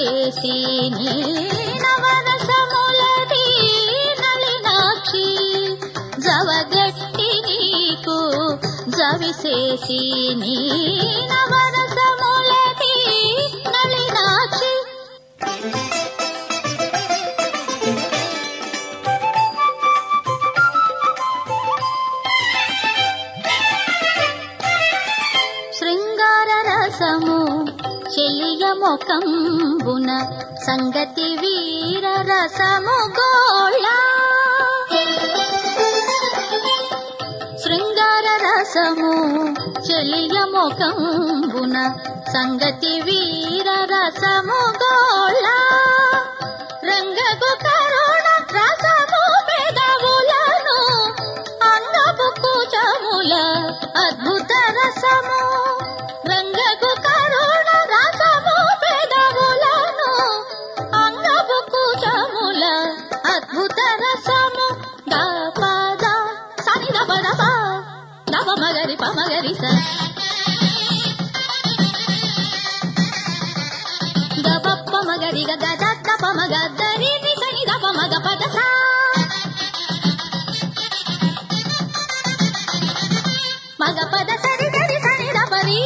జవిసేసి నీ నవరసములది నళినాక్షి జవగట్టి నీకు జవిసేసి నీ నవరసములది నళినాక్షి శృంగార రసము చెలియ ముఖంబున సంగతి వీర రసము గోళ శృంగార రసము చెలియ ముఖంబున సంగతి వీర రసము గోళ రంగకు కరుణ రసము పెదవులను అంగపు కూచముల అద్భుత రసము రంగకు కరుణ రసము పెదవులను అంగపు కూచముల అద్భుత రసము దపద సని దప దప దప మగరి ప మగరి స దపప్ప మగరి గ గ దప్ప మగ దరి ని సని దప మగ పద సా మగ పద సరి సరి సని దపరి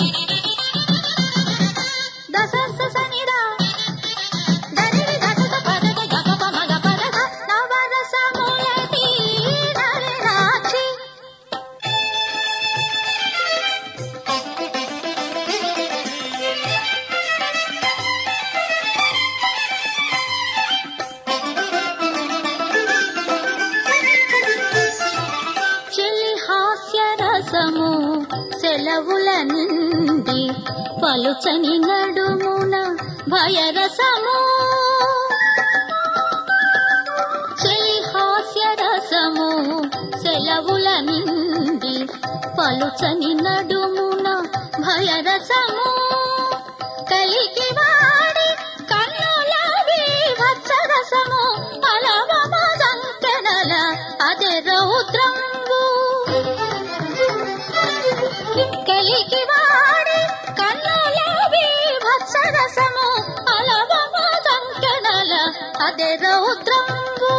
దస స సని ద దరి ని దస స పద గ గ ప ప మగ పద స నవరసములతి నలినాక్షి చెల్లి హాస్య రసము సెలవుల నుండి పలుచని నడుమున భయరసము చెల్లి హాస్య రసము సెలవుల నుండి పలుచని నడుమున భయరసము కలికి వాడి కన్నుల వీభత్సరసము అలవమ సంకెనల అదే రౌద్రంబు కలికి వాడి కన్నుల వీభత్సరసము అలవమ సంకెనల అదే రౌద్రంబు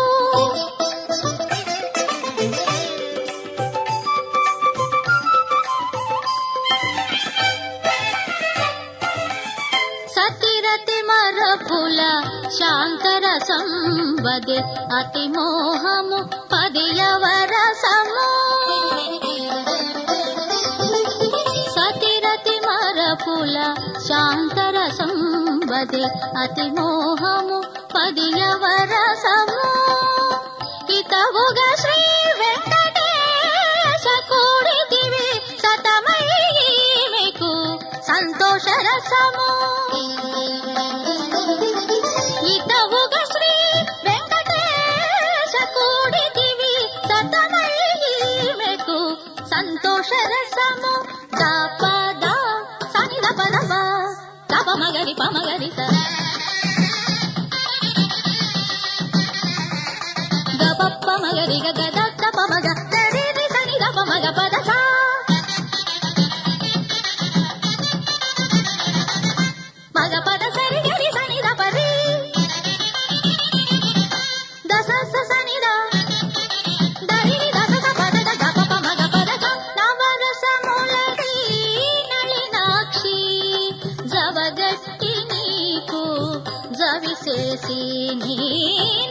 సతిరతి మరపుల శాంతరసంబదే అతి మోహము పదియవరసము సతిరతి మరపుల శాంతరసంబదే అతి మోహము పదియవరసము ఇతవుగా శ్రీ వెంకటేశ కూడితివి సతమై మీకు సంతోష రసము ఇతవుగా శ్రీ వెంకటేశ కూడితివి సతమై మీకు సంతోష రసము దపద సని దప దప దప మగరి ప మగరి స గపప్ప మగరి గ గ దప్ప మగ దరి ని సని దప మగ పద సా మగ పద సరి గరి సని దప రి దస స సని ద దరి ని దస స పద ద గప ప మగ పద స నవరసములది నళినాక్షి జవగట్టి నీకు జవిసేసి నీ